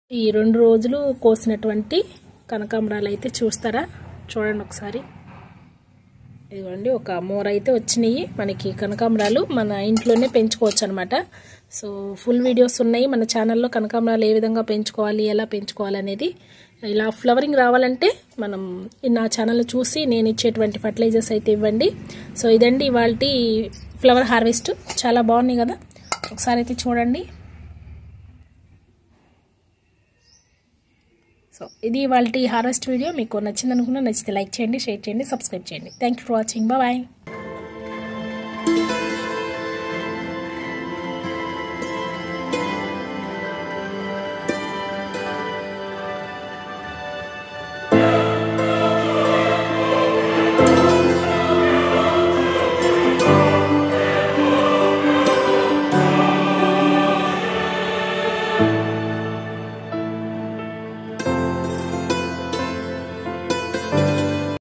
ఈ రెండు రోజులు కోసినటువంటి కనకాంబరాలు అయితే చూస్తారా చూడండి ఒకసారి ఇదిగోండి ఒక మూర అయితే వచ్చినాయి మనకి కనకాంబరాలు మన ఇంట్లోనే పెంచుకోవచ్చు అనమాట సో ఫుల్ వీడియోస్ ఉన్నాయి మన ఛానల్లో కనకాంబరాలు ఏ విధంగా పెంచుకోవాలి ఎలా పెంచుకోవాలి అనేది ఇలా ఫ్లవరింగ్ రావాలంటే మనం నా ఛానల్ చూసి నేను ఇచ్చేటువంటి ఫర్టిలైజర్స్ అయితే ఇవ్వండి సో ఇదండి ఇవాళ ఫ్లవర్ హార్వెస్ట్ చాలా బాగున్నాయి కదా ఒకసారి అయితే చూడండి సో ఇది వాళ్ళ హార్వెస్ట్ వీడియో మీకు నచ్చింది అనుకున్నా నచ్చితే లైక్ చేయండి షేర్ చేయండి సబ్స్క్రైబ్ చేయండి thank you for watching bye